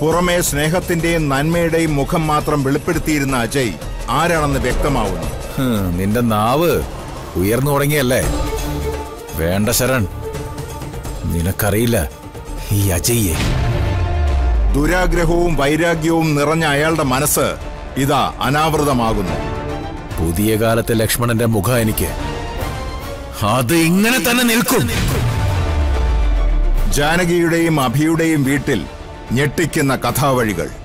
പുറമേ സ്നേഹത്തിന്റെയും നന്മയുടെയും മുഖം മാത്രം വെളിപ്പെടുത്തിയിരുന്ന അജയ് ആരാണെന്ന് വ്യക്തമാവുന്നു ഹും, നിന്റെ നാവ് ഉയർന്നു തുടങ്ങിയല്ലേ വേണ്ട ശരൺ നിനക്കറിയില്ല ഈ അജയ്യെ ദുരാഗ്രഹവും വൈരാഗ്യവും നിറഞ്ഞ അയാളുടെ മനസ്സ് ഇതാ അനാവൃതമാകുന്നു പുതിയ കാലത്തെ ലക്ഷ്മണന്റെ മുഖം എനിക്ക് അത് ഇങ്ങനെ തന്നെ നിൽക്കും ജാനകിയുടെയും അഭിയുടെയും വീട്ടിൽ ഞെട്ടിക്കുന്ന കഥാവഴികൾ